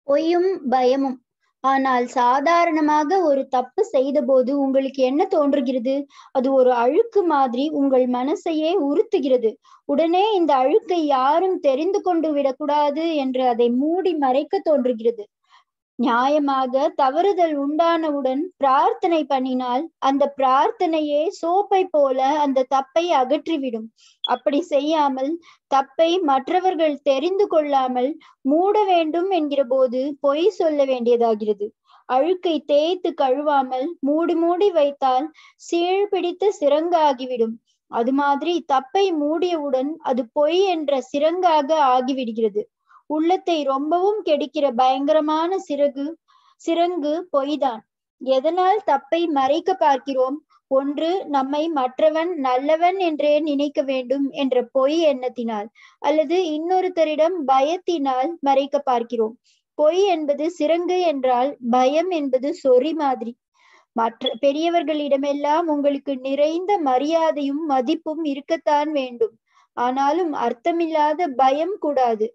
பொய்யும் பயமும் ஆனால் சாதாரணமாக ஒரு தப்பு செய்தபோது உங்களுக்கு என்ன தோன்றுகிறது அது ஒரு அழுக்கு மாதிரி உங்கள் மனசையே உறுத்துகிறது உடனே இந்த அழுக்கை யாரும் தெரிந்து கொண்டு விடக்கூடாது என்று அதை மூடி மறைக்க தோன்றுகிறது நியாயமாக தவறுதல் உண்டானவுடன் பிரார்த்தனை பண்ணினால் அந்த பிரார்த்தனையே சோப்பை போல அந்த தப்பை அகற்றிவிடும் அப்படி செய்யாமல் தப்பை மற்றவர்கள் தெரிந்து கொள்ளாமல் மூட வேண்டும் என்கிற போது பொய் சொல்ல வேண்டியதாகிறது அழுக்கை தேய்த்து கழுவாமல் மூடி மூடி வைத்தால் சீழ் பிடித்த சிறங்காகிவிடும் அது மாதிரி தப்பை மூடியவுடன் அது பொய் என்ற சிறங்காக ஆகிவிடுகிறது உள்ளத்தை ரொம்பவும் கெடுக்கிற பயங்கரமான சிறகு சிறங்கு பொய்தான் எதனால் தப்பை மறைக்க பார்க்கிறோம் ஒன்று நம்மை மற்றவன் நல்லவன் என்றே நினைக்க வேண்டும் என்ற பொய் எண்ணத்தினால் அல்லது இன்னொருத்தரிடம் பயத்தினால் மறைக்க பார்க்கிறோம் பொய் என்பது சிறங்கு என்றால் பயம் என்பது சொறி மாதிரி மற்ற பெரியவர்களிடமெல்லாம் உங்களுக்கு நிறைந்த மரியாதையும் மதிப்பும் இருக்கத்தான் வேண்டும் ஆனாலும் அர்த்தமில்லாத பயம் கூடாது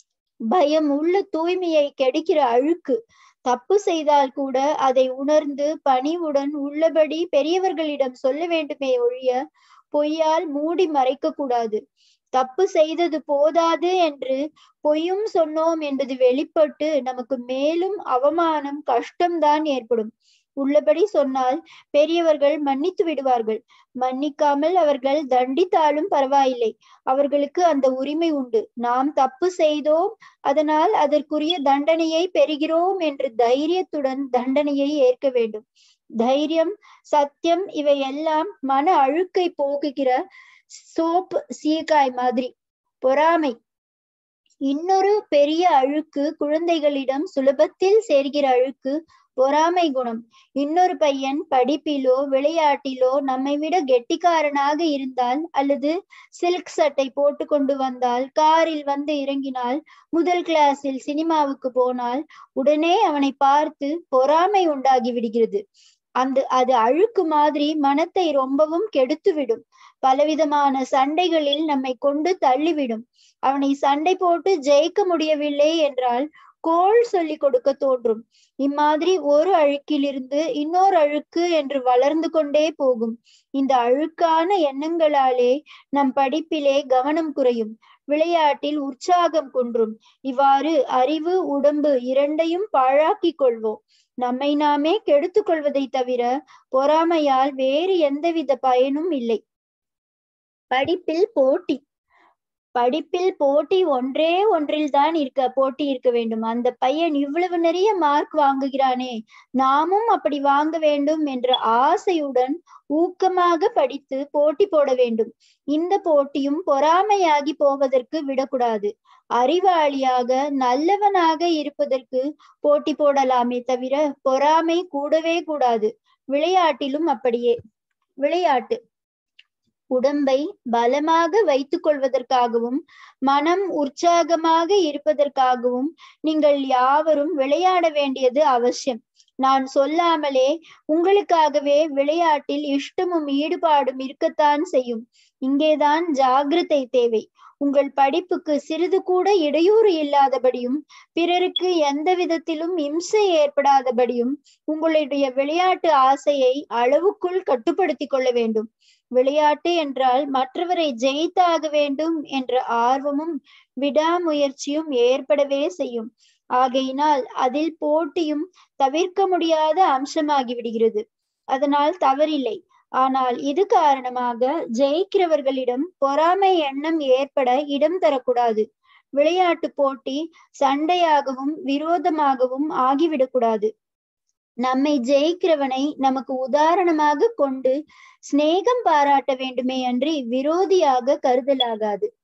பயம் உள்ள தூய்மையை கெடுக்கிற அழுக்கு தப்பு செய்தால் கூட அதை உணர்ந்து பணிவுடன் உள்ளபடி பெரியவர்களிடம் சொல்ல வேண்டுமே ஒழிய பொய்யால் மூடி மறைக்க கூடாது தப்பு செய்தது போதாது என்று பொய்யும் சொன்னோம் என்பது வெளிப்பட்டு நமக்கு மேலும் அவமானம் கஷ்டம்தான் ஏற்படும் உள்ளபடி சொன்னால் பெரியவர்கள் மன்னித்து விடுவார்கள் மன்னிக்காமல் அவர்கள் தண்டித்தாலும் பரவாயில்லை அவர்களுக்கு அந்த உரிமை உண்டு நாம் தப்பு செய்தோம் அதனால் அதற்குரிய தண்டனையை பெறுகிறோம் என்று தைரியத்துடன் தண்டனையை ஏற்க வேண்டும் தைரியம் சத்தியம் இவை எல்லாம் மன அழுக்கை போக்குகிற சோப் சீக்காய் மாதிரி பொறாமை இன்னொரு பெரிய அழுக்கு குழந்தைகளிடம் சுலபத்தில் சேர்கிற அழுக்கு பொறாமை குணம் இன்னொரு பையன் படிப்பிலோ விளையாட்டிலோ நம்மை விட கெட்டிக்காரனாக இருந்தால் அல்லது சில்க் சட்டை போட்டு கொண்டு வந்தால் காரில் வந்து இறங்கினால் முதல் கிளாஸில் சினிமாவுக்கு போனால் உடனே அவனை பார்த்து பொறாமை உண்டாகி விடுகிறது அந்த அது அழுக்கு மாதிரி மனத்தை ரொம்பவும் கெடுத்துவிடும் பலவிதமான சண்டைகளில் நம்மை கொண்டு தள்ளிவிடும் அவனை சண்டை போட்டு ஜெயிக்க முடியவில்லை என்றால் கோள் சொல்லி கொடுக்க தோன்றும் இம்மாதிரி ஒரு அழுக்கிலிருந்து இன்னொரு அழுக்கு என்று வளர்ந்து கொண்டே போகும் இந்த அழுக்கான எண்ணங்களாலே நம் படிப்பிலே கவனம் குறையும் விளையாட்டில் உற்சாகம் குன்றும் இவ்வாறு அறிவு உடம்பு இரண்டையும் பாழாக்கி கொள்வோம் நம்மை நாமே கெடுத்து கொள்வதை தவிர பொறாமையால் வேறு எந்தவித பயனும் இல்லை படிப்பில் போட்டி படிப்பில் போட்டி ஒன்றே ஒன்றில் தான் இருக்க போட்டி இருக்க வேண்டும் அந்த பையன் இவ்வளவு நிறைய மார்க் வாங்குகிறானே நாமும் அப்படி வாங்க வேண்டும் என்ற ஆசையுடன் ஊக்கமாக படித்து போட்டி போட வேண்டும் இந்த போட்டியும் பொறாமையாகி போவதற்கு விடக்கூடாது அறிவாளியாக நல்லவனாக இருப்பதற்கு போட்டி போடலாமே தவிர பொறாமை கூடவே கூடாது விளையாட்டிலும் அப்படியே விளையாட்டு உடம்பை பலமாக வைத்துக் கொள்வதற்காகவும் மனம் உற்சாகமாக இருப்பதற்காகவும் நீங்கள் யாவரும் விளையாட வேண்டியது அவசியம் நான் சொல்லாமலே உங்களுக்காகவே விளையாட்டில் இஷ்டமும் ஈடுபாடும் இருக்கத்தான் செய்யும் இங்கேதான் ஜாகிரதை தேவை உங்கள் படிப்புக்கு சிறிது கூட இடையூறு இல்லாதபடியும் பிறருக்கு எந்த விதத்திலும் இம்சை ஏற்படாதபடியும் உங்களுடைய விளையாட்டு ஆசையை அளவுக்குள் கட்டுப்படுத்திக் கொள்ள வேண்டும் விளையாட்டு என்றால் மற்றவரை ஜெயித்தாக வேண்டும் என்ற ஆர்வமும் விடாமுயற்சியும் ஏற்படவே செய்யும் ஆகையினால் அதில் போட்டியும் தவிர்க்க முடியாத அம்சமாகி விடுகிறது அதனால் தவறில்லை ஆனால் இது காரணமாக ஜெயிக்கிறவர்களிடம் பொறாமை எண்ணம் ஏற்பட இடம் தரக்கூடாது விளையாட்டு போட்டி சண்டையாகவும் விரோதமாகவும் ஆகிவிடக்கூடாது நம்மை ஜெயிக்கிறவனை நமக்கு உதாரணமாக கொண்டு சிநேகம் பாராட்ட வேண்டுமே அன்றி விரோதியாக கருதலாகாது